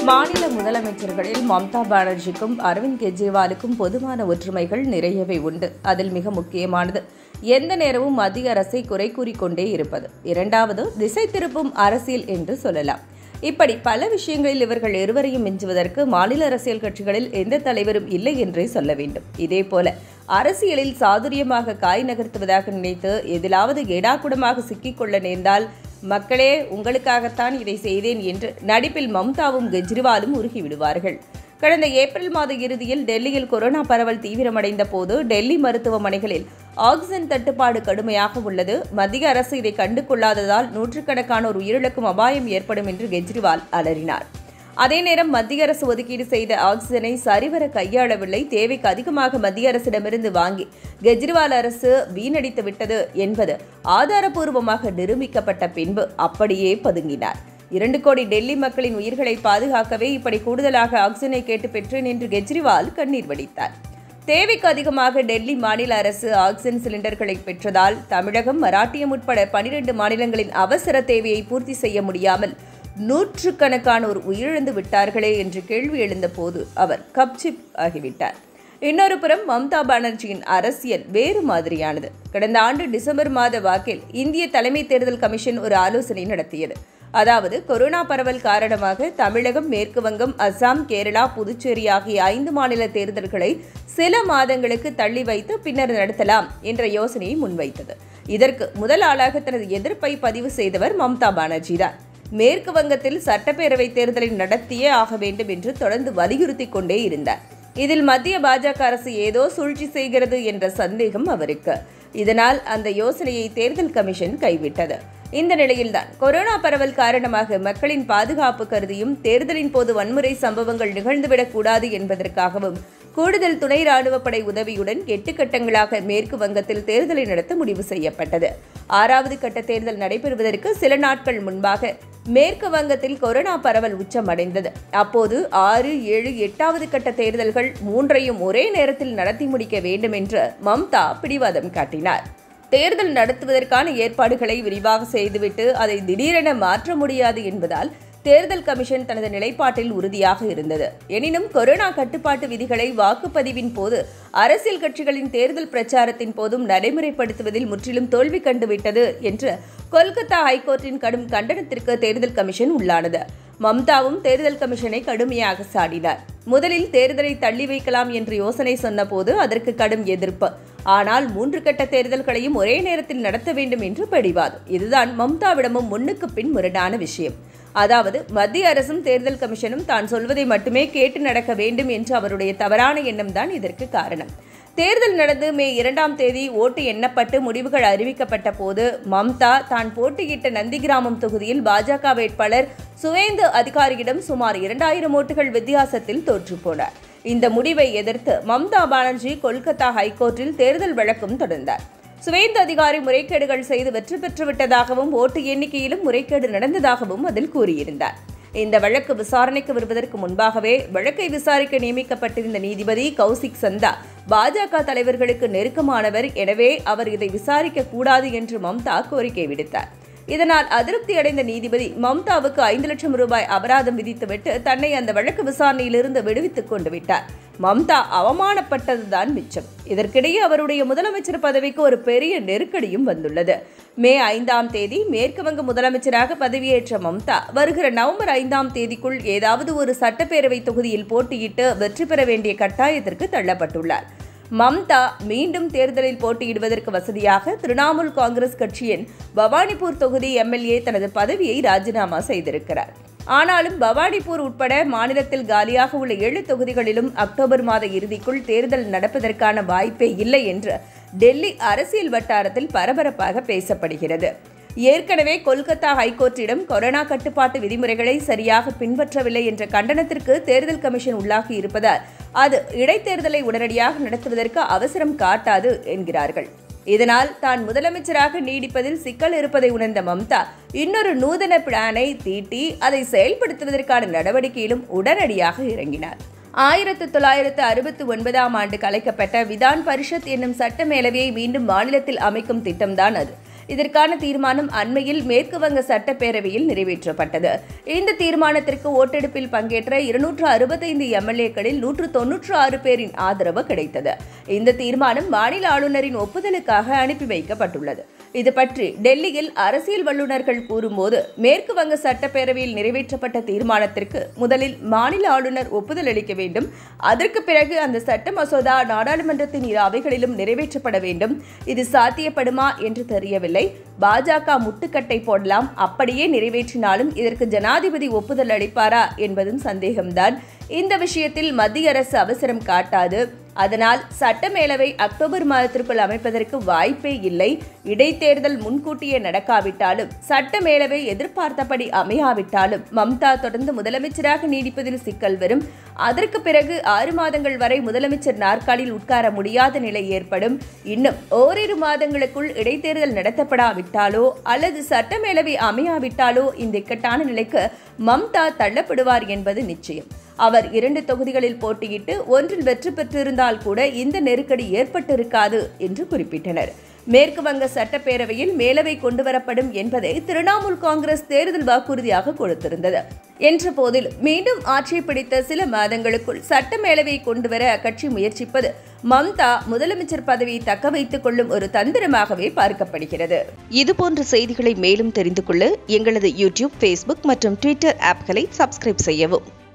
மாநில முதலமைச்சர்களில் மம்தா பானர்ஜிக்கும் அரவிந்த் கெஜ்ரிவாலுக்கும் பொதுவான ஒற்றுமைகள் நிறையவே உண்டு அதில் மிக முக்கியமானது எந்த நேரமும் மத்திய அரசை குறை கூறிக்கொண்டே இருப்பது இரண்டாவது திசை திருப்பும் அரசியல் என்று சொல்லலாம் இப்படி பல விஷயங்களில் இவர்கள் இருவரையும் மிஞ்சுவதற்கு மாநில அரசியல் கட்சிகளில் எந்த தலைவரும் இல்லை என்றே சொல்ல வேண்டும் இதேபோல அரசியலில் சாதுரியமாக காய் நகர்த்துவதாக நினைத்து எதிலாவது ஏடாகுடமாக சிக்கிக்கொள்ள நேர்ந்தால் மக்களே உங்களுக்காகத்தான் இதை செய்தேன் என்று நடிப்பில் மம்தாவும் கெஜ்ரிவாலும் உருகிவிடுவார்கள் கடந்த ஏப்ரல் மாத இறுதியில் டெல்லியில் கொரோனா பரவல் தீவிரமடைந்த போது டெல்லி மருத்துவமனைகளில் ஆக்சிஜன் தட்டுப்பாடு கடுமையாக உள்ளது மத்திய அரசு இதை கண்டு கொள்ளாததால் நூற்றுக்கணக்கானோர் உயிரிழக்கும் அபாயம் ஏற்படும் என்று கெஜ்ரிவால் அலறினார் அதே நேரம் மத்திய அரசு ஒதுக்கீடு செய்த ஆக்சிஜனை சரிவர கையாளவில்லை தேவைக்கு அதிகமாக மத்திய அரசிடமிருந்து வாங்கி கெஜ்ரிவால் அரசு வீணடித்து விட்டது என்பது ஆதாரபூர்வமாக நிரூபிக்கப்பட்ட பின்பு அப்படியே பதுங்கினார் இரண்டு கோடி டெல்லி மக்களின் உயிர்களை பாதுகாக்கவே இப்படி கூடுதலாக ஆக்சிஜனை கேட்டு பெற்றேன் என்று கெஜ்ரிவால் கண்ணீர் வடித்தார் தேவைக்கு அதிகமாக டெல்லி மாநில அரசு ஆக்சிஜன் சிலிண்டர்களை பெற்றதால் தமிழகம் மராட்டியம் உட்பட பனிரெண்டு மாநிலங்களின் அவசர தேவையை பூர்த்தி செய்ய முடியாமல் நூற்றுக்கணக்கானோர் உயிரிழந்து விட்டார்களே என்று கேள்வி எழுந்தபோது அவர் கப்சிப் ஆகிவிட்டார் இன்னொரு புறம் மம்தா பானர்ஜியின் அரசியல் வேறு மாதிரியானது கடந்த ஆண்டு டிசம்பர் மாத வாக்கில் இந்திய தலைமை தேர்தல் கமிஷன் ஒரு ஆலோசனை நடத்தியது அதாவது கொரோனா பரவல் காரணமாக தமிழகம் மேற்கு வங்கம் அஸ்ஸாம் கேரளா புதுச்சேரி ஆகிய ஐந்து மாநில தேர்தல்களை சில மாதங்களுக்கு தள்ளி வைத்து பின்னர் நடத்தலாம் என்ற யோசனையை முன்வைத்தது இதற்கு முதல் ஆளாக தனது எதிர்ப்பை பதிவு செய்தவர் மம்தா பானர்ஜி தான் மேற்கு வங்கத்தில் சட்டப்பேரவை தேர்தலை நடத்தியே ஆக வேண்டும் என்று தொடர்ந்து வலியுறுத்தி கொண்டே இருந்தார் இதில் மத்திய பாஜக அரசு ஏதோ சூழ்ச்சி செய்கிறது என்ற சந்தேகம் அவருக்கு இதனால் அந்த யோசனையை தேர்தல் கமிஷன் கைவிட்டது இந்த நிலையில்தான் கொரோனா பரவல் காரணமாக மக்களின் பாதுகாப்பு கருதியும் தேர்தலின் போது வன்முறை சம்பவங்கள் நிகழ்ந்துவிடக் கூடாது என்பதற்காகவும் கூடுதல் துணை ராணுவப்படை உதவியுடன் எட்டு கட்டங்களாக மேற்கு வங்கத்தில் தேர்தலை நடத்த முடிவு செய்யப்பட்டது ஆறாவது கட்ட தேர்தல் நடைபெறுவதற்கு சில நாட்கள் முன்பாக மேற்கு வங்கத்தில் கொரோனா பரவல் உச்சமடைந்தது அப்போது ஆறு ஏழு எட்டாவது கட்ட தேர்தல்கள் மூன்றையும் ஒரே நேரத்தில் நடத்தி முடிக்க வேண்டும் என்று மம்தா பிடிவாதம் காட்டினார் தேர்தல் நடத்துவதற்கான ஏற்பாடுகளை விரிவாக செய்துவிட்டு அதை திடீரென மாற்ற முடியாது என்பதால் தேர்தல் கமிஷன் தனது நிலைப்பாட்டில் உறுதியாக இருந்தது எனினும் கொரோனா கட்டுப்பாட்டு விதிகளை வாக்குப்பதிவின் போது அரசியல் கட்சிகளின் தேர்தல் பிரச்சாரத்தின் போதும் நடைமுறைப்படுத்துவதில் முற்றிலும் தோல்வி கண்டுவிட்டது என்று கொல்கத்தா ஹைகோர்ட்டின் கடும் கண்டனத்திற்கு தேர்தல் கமிஷன் உள்ளானது மம்தாவும் தேர்தல் கமிஷனை கடுமையாக சாடினார் முதலில் தேர்தலை தள்ளி வைக்கலாம் என்று யோசனை சொன்னபோது அதற்கு கடும் எதிர்ப்பு ஆனால் மூன்று கட்ட தேர்தல்களையும் ஒரே நேரத்தில் நடத்த வேண்டும் என்று பிடிவாதம் இதுதான் மம்தாவிடமும் முன்னுக்கு பின் முரடான விஷயம் அதாவது மத்திய அரசும் தேர்தல் கமிஷனும் தான் சொல்வதை மட்டுமே கேட்டு நடக்க வேண்டும் என்று அவருடைய தவறான எண்ணம் தான் இதற்கு காரணம் தேர்தல் நடந்து மே இரண்டாம் தேதி ஓட்டு எண்ணப்பட்டு முடிவுகள் அறிவிக்கப்பட்ட போது மம்தா தான் போட்டியிட்ட நந்திகிராமம் தொகுதியில் பாஜக வேட்பாளர் சுவேந்து அதிகாரியிடம் சுமார் இரண்டாயிரம் ஓட்டுகள் வித்தியாசத்தில் தோற்றுப்போனார் இந்த முடிவை எதிர்த்து மம்தா பானர்ஜி கொல்கத்தா ஹைகோர்ட்டில் தேர்தல் வழக்கும் தொடர்ந்தார் சுவேந்து அதிகாரி முறைகேடுகள் செய்து வெற்றி பெற்றுவிட்டதாகவும் ஓட்டு எண்ணிக்கையிலும் முறைகேடு நடந்ததாகவும் அதில் கூறியிருந்தார் இந்த வழக்கு விசாரணைக்கு வருவதற்கு முன்பாகவே வழக்கை விசாரிக்க நியமிக்கப்பட்டிருந்த நீதிபதி கௌசிக் சந்தா பாஜக தலைவர்களுக்கு நெருக்கமானவர் எனவே அவர் இதை விசாரிக்க கூடாது என்று மம்தா கோரிக்கை விடுத்தார் இதனால் அதிருப்தி அடைந்த நீதிபதி மம்தாவுக்கு ஐந்து லட்சம் ரூபாய் அபராதம் விதித்துவிட்டு தன்னை அந்த வழக்கு விசாரணையிலிருந்து விடுவித்துக் கொண்டு விட்டார் மம்தா அவமானப்பட்டதுதான் மிச்சம் இதற்கிடையே அவருடைய முதலமைச்சர் பதவிக்கு ஒரு பெரிய நெருக்கடியும் வந்துள்ளது மே ஐந்தாம் தேதி மேற்கு வங்க முதலமைச்சராக பதவியேற்ற மம்தா வருகிற நவம்பர் ஐந்தாம் தேதிக்குள் ஏதாவது ஒரு சட்டப்பேரவை தொகுதியில் போட்டியிட்டு வெற்றி பெற வேண்டிய கட்டாயத்திற்கு தள்ளப்பட்டுள்ளார் மம்தா மீண்டும் தேர்தலில் போட்டியிடுவதற்கு வசதியாக திரிணாமுல் காங்கிரஸ் கட்சியின் பவானிபூர் தொகுதி எம்எல்ஏ தனது பதவியை ராஜினாமா செய்திருக்கிறார் ஆனாலும் பவானிபூர் உட்பட மாநிலத்தில் காலியாக உள்ள ஏழு தொகுதிகளிலும் அக்டோபர் மாத இறுதிக்குள் தேர்தல் நடப்பதற்கான வாய்ப்பே இல்லை என்று டெல்லி அரசியல் வட்டாரத்தில் பரபரப்பாக பேசப்படுகிறது ஏற்கனவே கொல்கத்தா ஹைகோர்ட்டிடம் கொரோனா கட்டுப்பாட்டு விதிமுறைகளை சரியாக பின்பற்றவில்லை என்ற கண்டனத்திற்கு தேர்தல் கமிஷன் உள்ளாகி இருப்பதால் அது இடைத்தேர்தலை உடனடியாக நடத்துவதற்கு அவசரம் காட்டாது என்கிறார்கள் இதனால் தான் முதலமைச்சராக நீடிப்பதில் சிக்கல் இருப்பதை உணர்ந்த மம்தா இன்னொரு நூதன பிளானை தீட்டி அதை செயல்படுத்துவதற்கான நடவடிக்கையிலும் உடனடியாக இறங்கினார் ஆயிரத்து தொள்ளாயிரத்து அறுபத்தி ஒன்பதாம் ஆண்டு கலைக்கப்பட்ட விதான் பரிஷத் என்னும் சட்ட மேலவையை மீண்டும் மாநிலத்தில் அமைக்கும் திட்டம்தான் அது இதற்கான தீர்மானம் அண்மையில் மேற்கு வங்க சட்டப்பேரவையில் நிறைவேற்றப்பட்டது இந்த தீர்மானத்திற்கு ஓட்டெடுப்பில் பங்கேற்ற இருநூற்று அறுபத்தைந்து எம்எல்ஏக்களில் நூற்று தொன்னூற்று ஆறு பேரின் ஆதரவு கிடைத்தது இந்த தீர்மானம் மாநில ஆளுநரின் ஒப்புதலுக்காக அனுப்பி வைக்கப்பட்டுள்ளது இது பற்றி டெல்லியில் அரசியல் வல்லுநர்கள் கூறும்போது மேற்கு வங்க சட்டப்பேரவையில் நிறைவேற்றப்பட்ட தீர்மானத்திற்கு முதலில் மாநில ஆளுநர் ஒப்புதல் அளிக்க வேண்டும் அதற்கு பிறகு அந்த சட்ட மசோதா நாடாளுமன்றத்தின் இரு அவைகளிலும் நிறைவேற்றப்பட வேண்டும் இது சாத்தியப்படுமா என்று தெரியவில்லை பாஜக முட்டுக்கட்டை போடலாம் அப்படியே நிறைவேற்றினாலும் இதற்கு ஜனாதிபதி ஒப்புதல் அளிப்பாரா என்பதும் சந்தேகம்தான் இந்த விஷயத்தில் மத்திய அரசு அவசரம் காட்டாது அதனால் சட்டமேலவை அக்டோபர் மாதத்திற்குள் அமைப்பதற்கு வாய்ப்பே இல்லை இடைத்தேர்தல் முன்கூட்டியே நடக்காவிட்டாலும் சட்டமேலவை எதிர்பார்த்தபடி அமையாவிட்டாலும் மம்தா தொடர்ந்து முதலமைச்சராக நீடிப்பதில் சிக்கல் வரும் அதற்கு பிறகு ஆறு மாதங்கள் வரை முதலமைச்சர் நாற்காலில் உட்கார முடியாத நிலை ஏற்படும் இன்னும் ஓரிரு மாதங்களுக்குள் இடைத்தேர்தல் நடத்தப்படாவிட்டாலோ அல்லது சட்டமேலவை அமையாவிட்டாலோ இந்த இக்கட்டான நிலைக்கு மம்தா தள்ளப்படுவார் என்பது நிச்சயம் அவர் இரண்டு தொகுதிகளில் போட்டியிட்டு ஒன்றில் வெற்றி பெற்றிருந்தால் கூட இந்த நெருக்கடி ஏற்பட்டிருக்காது என்று குறிப்பிட்டனர் மேற்கு வங்க சட்டப்பேரவையில் மேலவை கொண்டுவரப்படும் என்பதை திரிணாமுல் காங்கிரஸ் தேர்தல் வாக்குறுதியாக கொடுத்திருந்தது என்ற போதிலும் மீண்டும் ஆட்சியை பிடித்த சில மாதங்களுக்குள் சட்ட மேலவையை கொண்டுவர அக்கட்சி முயற்சிப்பது மம்தா முதலமைச்சர் பதவியை தக்க வைத்துக் கொள்ளும் ஒரு தந்திரமாகவே பார்க்கப்படுகிறது இதுபோன்ற செய்திகளை மேலும் தெரிந்து கொள்ள எங்களது யூடியூப் ஃபேஸ்புக் மற்றும் ட்விட்டர் ஆப்களை சப்ஸ்கிரைப் செய்யவும்